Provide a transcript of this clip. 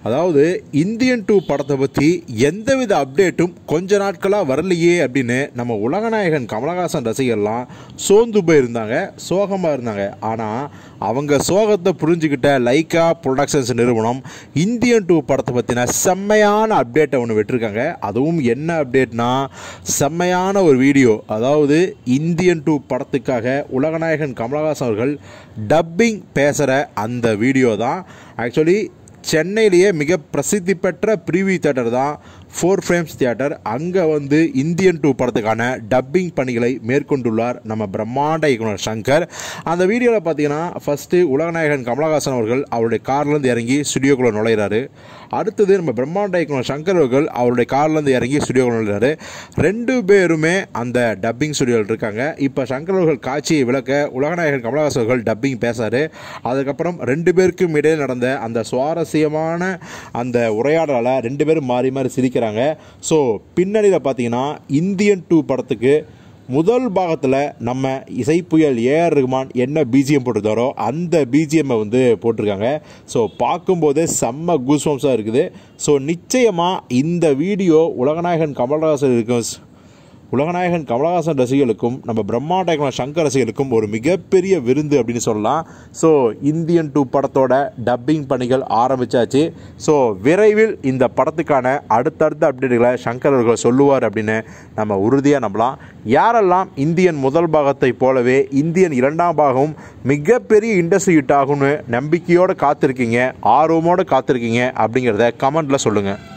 அதாவது Indian two படத்தை பற்றி எந்தவித அப்டேட்டும் கொஞ்ச நாட்களாக வரலையே அப்படின்னு நம்ம உலகநாயகன் கமலஹாசன் ரசிகர்லாம் சோர்ந்து போயிருந்தாங்க சோகமாக இருந்தாங்க ஆனால் அவங்க சோகத்தை புரிஞ்சுக்கிட்ட லைக்கா ப்ரொடக்ஷன்ஸ் நிறுவனம் இந்தியன் டூ படத்தை பற்றின செம்மையான அப்டேட்டை ஒன்று விட்டுருக்காங்க அதுவும் என்ன அப்டேட்னா செம்மையான ஒரு வீடியோ அதாவது இந்தியன் டூ படத்துக்காக உலகநாயகன் கமலஹாசன் அவர்கள் டப்பிங் பேசுகிற அந்த வீடியோ தான் ஆக்சுவலி சென்னையிலேயே மிக பிரசித்தி பெற்ற ப்ரீவியூ தேட்டர் தான் ஃபோர் ஃப்ரேம்ஸ் தியேட்டர் அங்கே வந்து இந்தியன் டூ படத்துக்கான டப்பிங் பணிகளை மேற்கொண்டுள்ளார் நம்ம பிரம்மாண்ட இயக்குனர் சங்கர் அந்த வீடியோவில் பார்த்தீங்கன்னா ஃபஸ்ட்டு உலகநாயகன் கமலஹாசன் அவர்கள் அவருடைய கார்லேருந்து இறங்கி ஸ்டுடியோக்குள்ளே நுழையிறாரு அடுத்தது நம்ம பிரம்மாண்ட இயக்குனர் சங்கர் அவர்கள் அவருடைய கார்லேருந்து இறங்கி ஸ்டுடியோக்குள்ள நுழையிறாரு ரெண்டு பேருமே அந்த டப்பிங் ஸ்டுடியோவில் இருக்காங்க இப்போ சங்கர் அவர்கள் காட்சியை விளக்க உலகநாயகன் கமலஹாசன் அவர்கள் டப்பிங் பேசாரு அதுக்கப்புறம் ரெண்டு பேருக்கும் இடையே நடந்த அந்த சுவாரஸ்யமான அந்த உரையாடலால் ரெண்டு பேரும் மாறி மாறி சிரிக்கிறாங்க ஸோ பின்னணியில் பார்த்தீங்கன்னா இந்தியன் டூ படத்துக்கு முதல் பாகத்தில் நம்ம இசைப்புயல் ஏஆர் ரகுமான் என்ன பிஜிஎம் போட்டிருந்தாரோ அந்த பிஜிஎம்மை வந்து போட்டிருக்காங்க ஸோ பார்க்கும்போதே செம்ம கூஸ்வம்ஸாக இருக்குது ஸோ நிச்சயமாக இந்த வீடியோ உலகநாயகன் கமல்ஹாசன் இருக்கும் உலகநாயகன் கமலஹாசன் ரசிகர்களுக்கும் நம்ம பிரம்மாண்ட இயக்குனர் சங்கர் ரசிகர்களுக்கும் ஒரு மிகப்பெரிய விருந்து அப்படின்னு சொல்லலாம் ஸோ இந்தியன் டூ படத்தோட டப்பிங் பணிகள் ஆரம்பிச்சாச்சு ஸோ விரைவில் இந்த படத்துக்கான அடுத்தடுத்த அப்டேட்டுகளை சங்கர் அவர்கள் சொல்லுவார் அப்படின்னு நம்ம உறுதியாக நம்பலாம் யாரெல்லாம் இந்தியன் முதல் பாகத்தை போலவே இந்தியன் இரண்டாம் பாகமும் மிகப்பெரிய இண்டஸ்ட்ரி ஹிட் ஆகும்னு நம்பிக்கையோடு காத்திருக்கீங்க ஆர்வமோடு காத்திருக்கீங்க அப்படிங்கிறத கமெண்ட்டில் சொல்லுங்கள்